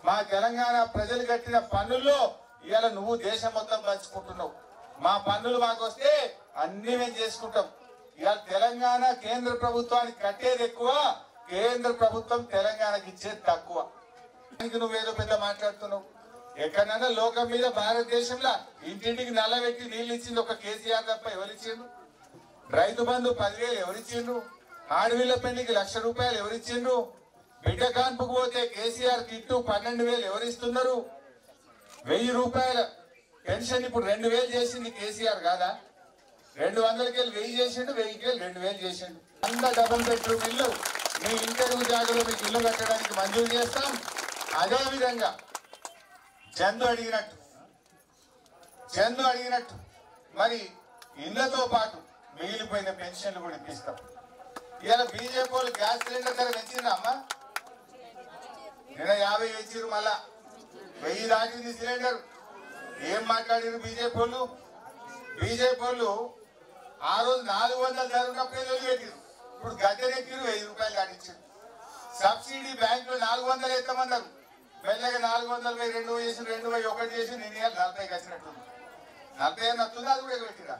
మా తెలంగాణ ప్రజలు కట్టిన పన్నుల్లో ఇవాళ నువ్వు దేశం మొత్తం పంచుకుంటున్నావు మా పన్నులు మాకు వస్తే అన్ని మేము చేసుకుంటాం ఇవాళ తెలంగాణ కేంద్ర ప్రభుత్వానికి కట్టేది ఎక్కువ కేంద్ర ప్రభుత్వం తెలంగాణకి ఇచ్చేది తక్కువ దానికి నువ్వేదో పెద్ద మాట్లాడుతున్నావు ఎక్కడైనా లోకం మీద భారతదేశంలో ఇంటింటికి నల్లబెట్టి నీళ్ళు ఇచ్చింది ఒక కేసీఆర్ తప్ప ఎవరిచ్చిండ్రు రైతు బంధు పదివేలు ఎవరిచ్చిండ్రు ఆడవిళ్ళ పెళ్లికి లక్ష రూపాయలు ఎవరిచ్చిండ్రు బిడ్డ కాన్పుకు పోతే కేసీఆర్ కిట్టు పన్నెండు వేలు ఎవరిస్తున్నారు వెయ్యి రూపాయల పెన్షన్ ఇప్పుడు రెండు వేలు చేసింది కేసీఆర్ కాదా రెండు వందలకి వెళ్ళి వెయ్యి చేసిండు వెయ్యికి వెళ్ళి రెండు వేలు చేసిండు అంత డబుల్ బెడ్రూమ్ ఇల్లు మీ ఇంటర్వ్యూ జాగాలో మీకు ఇల్లు కట్టడానికి మంజూరు చేస్తాం అదే విధంగా చందు అడిగినట్టు చందు అడిగినట్టు మరి ఇళ్లతో పాటు మిగిలిపోయిన పెన్షన్లు కూడా ఇప్పిస్తాం ఇవాళ బీజేపీ వాళ్ళు గ్యాస్ సిలిండర్ ధర పెంచిందా అమ్మా నిన్న యాభై పెంచారు మళ్ళా వెయ్యి దాటింది సిలిండర్ ఏం మాట్లాడారు బీజేపీ వాళ్ళు బీజేపీ వాళ్ళు ఆ రోజు నాలుగు వందల ధర ఉన్నప్పుడే వదిలిపెట్టారు ఇప్పుడు గద్దెనెక్కిరు వెయ్యి రూపాయలు దాటించారు సబ్సిడీ బ్యాంకులో నాలుగు వందలు ఎత్తమన్నారు మెల్లగా నాలుగు వందలు వెయ్యి రెండు చేసి రెండు వెయ్యి ఒకటి చేసి నేను ఇవాళ నలభైకి వచ్చినట్టుంది నలభై అని వస్తుందా అది కూడా ఎగబెట్టిరా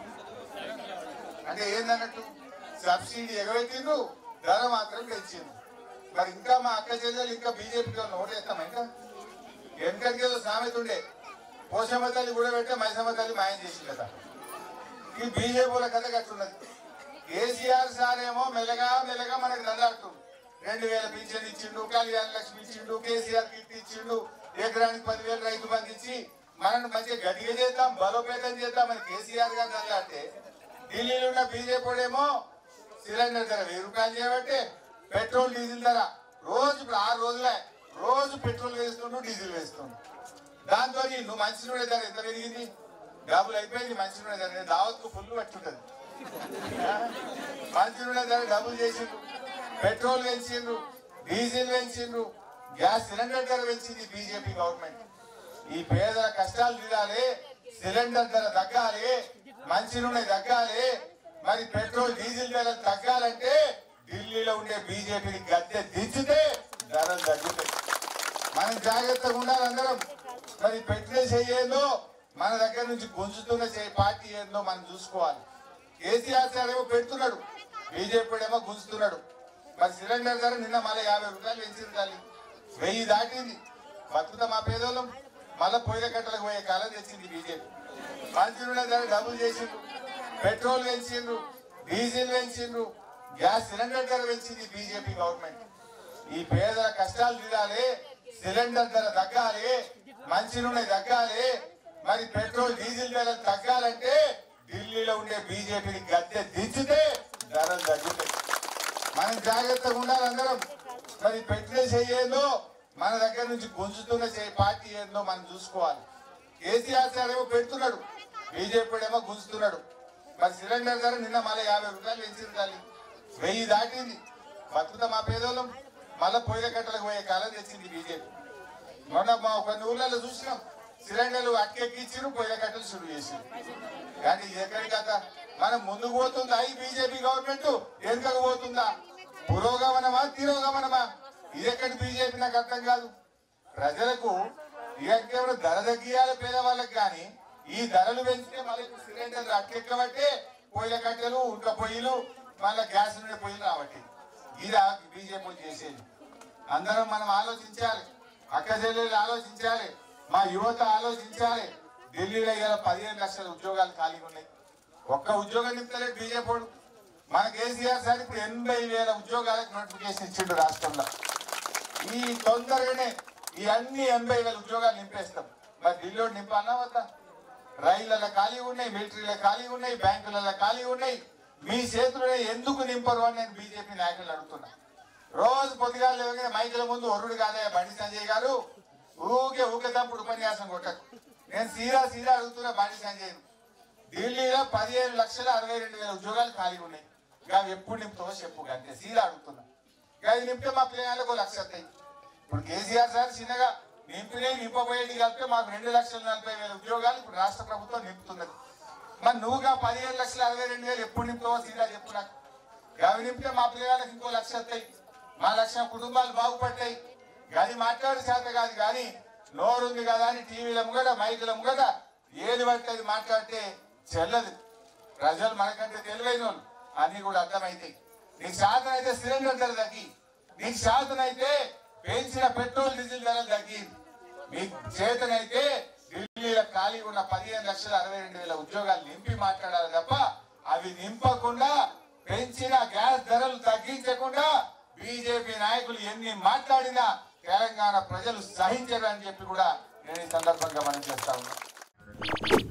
అంటే ఏందన్నట్టు సబ్సిడీ ఎగబెట్టిండ్రు ధర మాత్రం పెంచిండ్రు మరి ఇంకా మా అక్క చెల్లెలు ఇంకా బీజేపీకి ఓటు వేస్తామా ఇంకా వెనకటికి ఏదో సామెత ఉండే పోషమ్మ తల్లి కూడా పెట్టే మైసమ్మ తల్లి మాయం చేసింది కదా ఈ బీజేపీల కథ కట్టున్నది కేసీఆర్ సార్ ఏమో మెల్లగా మెల్లగా మనకు దండాడుతుంది రెండు వేల పింఛన్ ఇచ్చిండు కళ్యాణ లక్ష్మి ఇచ్చిండు కేసీఆర్ కిట్ ఇచ్చిండు ఎకరానికి పదివేలు రైతు బంధు ఇచ్చి మనల్ని మంచిగా గట్టిగా చేద్దాం బలోపేతం చేద్దామని కేసీఆర్ గారు దండాడితే ఢిల్లీలో ఉన్న బీజేపీ ఏమో సిలిండర్ ధర వెయ్యి రూపాయలు చేయబట్టే పెట్రోల్ డీజిల్ ధర రోజు ఇప్పుడు ఆరు రోజులే రోజు పెట్రోల్ వేస్తుండు డీజిల్ వేస్తుండు దాంతో నువ్వు మంచి నూనె ధర ఎంత పెరిగింది డబ్బులు అయిపోయింది మంచి నూనె ధర నేను దావత్కు ఫుల్ పట్టుంటది మంచి నూనె ధర డబ్బులు చేసిండ్రు పెట్రోల్ పెంచిండ్రు డీజిల్ పెంచిండ్రు గ్యాస్ సిలిండర్ ధర పెంచింది బీజేపీ గవర్నమెంట్ ఈ పేదల కష్టాలు తీరాలి సిలిండర్ ధర తగ్గాలి మంచి నూనె తగ్గాలి మరి పెట్రోల్ డీజిల్ ధర తగ్గాలంటే ఢిల్లీలో ఉండే బీజేపీని గద్దె దించితే ధరలు తగ్గుతాయి మనం జాగ్రత్తగా ఉండాలి అందరం మరి పెట్టిన చెయ్యేందో మన దగ్గర నుంచి గుంజుతున్న చెయ్యి పార్టీ ఏందో మనం చూసుకోవాలి కేసీఆర్ సార్ ఏమో పెడుతున్నాడు బీజేపీ ఏమో గుంజుతున్నాడు మరి సిలిండర్ ధర నిన్న మళ్ళీ యాభై రూపాయలు పెంచింది తల్లి వెయ్యి దాటింది బతుకుతా మా పేదోళ్ళం మళ్ళీ పొయ్యిల కట్టలకు పోయే కాలం తెచ్చింది బీజేపీ మంచి నూనె ధర డబుల్ చేసిండ్రు పెట్రోల్ పెంచిండ్రు డీజిల్ పెంచిండ్రు గ్యాస్ సిలిండర్ ధర పెంచింది బీజేపీ గవర్నమెంట్ ఈ పేదల కష్టాలు తీరాలి సిలిండర్ ధర తగ్గాలి మంచి నూనె తగ్గాలి మరి పెట్రోల్ డీజిల్ ధర తగ్గాలంటే ఢిల్లీలో ఉండే బీజేపీని గద్దె దించితే ధరలు తగ్గుతాయి మనం జాగ్రత్తగా ఉండాలి అందరం మరి పెట్టిన చెయ్యేందో మన దగ్గర నుంచి గుంజుతున్న చెయ్యి పార్టీ ఏందో మనం చూసుకోవాలి కేసీఆర్ సార్ ఏమో పెడుతున్నాడు బీజేపీ ఏమో గుంజుతున్నాడు మరి సిలిండర్ ధర నిన్న మళ్ళీ యాభై రూపాయలు పెంచింది తల్లి వెయ్యి దాటింది బతుకుతా మా పేదోళ్ళం మళ్ళీ పొయ్యిల కట్టలకు పోయే కాలం తెచ్చింది బీజేపీ మొన్న మా కొన్ని ఊర్లలో చూసినాం సిలిండర్లు అక్కెక్కిచ్చిరు పొయ్యిల కట్టలు షురు చేసిండు కానీ ఎక్కడి కథ మనం ముందుకు పోతుందా ఈ బీజేపీ గవర్నమెంట్ వెనుకకు పోతుందా పురోగమనమా తిరోగమనమా ఇది ఎక్కడి బీజేపీ నాకు అర్థం కాదు ప్రజలకు ఇక కేవలం ధర తగ్గియాలి పేదవాళ్ళకి కానీ ఈ ధరలు పెంచితే మళ్ళీ ఇప్పుడు సిలిండర్లు అట్టెక్కబట్టే పొయ్యిల కట్టెలు ఉడక పొయ్యిలు మళ్ళీ గ్యాస్ నుండి పొయ్యిలు రావట్టి ఇదా బీజేపీ చేసేది అందరం మనం ఆలోచించాలి అక్క చెల్లెలు ఆలోచించాలి మా యువత ఆలోచించాలి ఢిల్లీలో ఇలా పదిహేను లక్షల ఉద్యోగాలు ఖాళీగా ఉన్నాయి ఒక్క ఉద్యోగం నింపలేదు బీజేపీ మన కేసీఆర్ సార్ ఇప్పుడు ఎనభై వేల ఉద్యోగాలకు నోటిఫికేషన్ ఇచ్చిండు రాష్ట్రంలో ఈ తొందరగానే ఈ అన్ని ఎనభై వేల ఉద్యోగాలు నింపేస్తాం మరి ఢిల్లీలో నింపాలా వద్దా రైళ్లలో ఖాళీ ఉన్నాయి మిలిటరీలో ఖాళీ ఉన్నాయి బ్యాంకులలో ఖాళీ ఉన్నాయి మీ చేతుల్లో ఎందుకు నింపరు అని నేను బీజేపీ నాయకులు అడుగుతున్నా రోజు పొద్దుగాలు లేవగానే మైకుల ముందు ఒరుడు కాదే బండి సంజయ్ గారు ఊకే ఊకే తప్పుడు ఉపన్యాసం కొట్టకు నేను సీరా సీరా అడుగుతున్నా బండి సంజయ్ ఢిల్లీలో పదిహేను లక్షల అరవై రెండు వేల ఉద్యోగాలు ఖాళీ ఉన్నాయి ఇక అవి ఎప్పుడు నింపుతావో చెప్పు అంతే సీరా అడుగుతున్నా ఇక అవి నింపితే మా పిల్లలకు లక్ష వస్తాయి ఇప్పుడు కేసీఆర్ సార్ చిన్నగా నింపినవి నింపబోయేది కలిపితే మాకు రెండు లక్షల నలభై వేల ఉద్యోగాలు ఇప్పుడు రాష్ట్ర ప్రభుత్వం నింపుతున్నది మరి నువ్వుగా పదిహేను లక్షల అరవై రెండు వేలు ఎప్పుడు నింపుతావో సీదా చెప్పు నాకు అవి నింపితే మా పిల్లలకు ఇంకో లక్ష వస్తాయి మా లక్ష కుటుంబాలు బాగుపడతాయి గది మాట్లాడే చేత కాదు కానీ నోరుంది కదా అని టీవీల ముంగట మైకుల ముంగట ఏది పడితే అది మాట్లాడితే చెల్లదు ప్రజలు మనకంటే తెలివైన వాళ్ళు అన్ని కూడా అర్థమైతాయి నీకు శాతం అయితే సిలిండర్ ధర తగ్గి నీకు శాతం అయితే పెంచిన పెట్రోల్ డీజిల్ ధరలు తగ్గింది మీకు చేతనైతే ఢిల్లీలో ఖాళీ ఉన్న పదిహేను లక్షల అరవై రెండు వేల ఉద్యోగాలు నింపి మాట్లాడాలి తప్ప అవి నింపకుండా పెంచిన గ్యాస్ ధరలు తగ్గించకుండా బీజేపీ నాయకులు ఎన్ని మాట్లాడినా తెలంగాణ ప్రజలు సహించరు అని చెప్పి కూడా నేను ఈ సందర్భంగా మనం చేస్తా ఉన్నా